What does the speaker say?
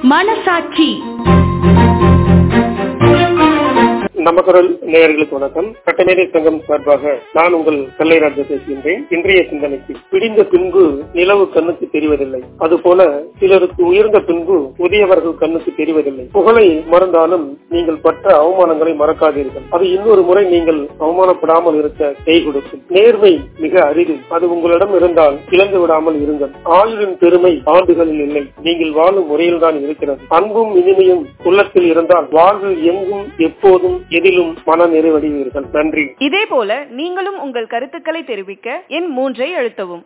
மனசாட்சி நமக்குரல் நேயர்களுக்கு வணக்கம் சட்டமேதை சங்கம் சார்பாக நான் உங்கள் கல்லைராஜா பேசுகின்றேன் இன்றைய சிந்தனைக்கு பிடிந்த பின்பு நிலவு கண்ணுக்கு தெரிவதில்லை அதுபோல சிலருக்கு உயர்ந்த பின்பு புதியவர்கள் கண்ணுக்கு தெரிவதில்லை புகழை மறந்தாலும் நீங்கள் பட்ட அவமானங்களை மறக்காதீர்கள் அது இன்னொரு முறை நீங்கள் அவமானப்படாமல் இருக்க கை கொடுக்கும் நேர்மை மிக அரிது அது உங்களிடம் இருந்தால் இழந்து விடாமல் இருங்கள் ஆயுளின் பெருமை ஆண்டுகளில் இல்லை நீங்கள் வாழும் முறையில் தான் இருக்கிறது அன்பும் இனிமையும் உள்ளத்தில் இருந்தால் வாழ்வில் எங்கும் எப்போதும் எதிலும் மன நிறைவடைவீர்கள் நன்றி இதே போல நீங்களும் உங்கள் கருத்துக்களை தெரிவிக்க எண் மூன்றை அழுத்தவும்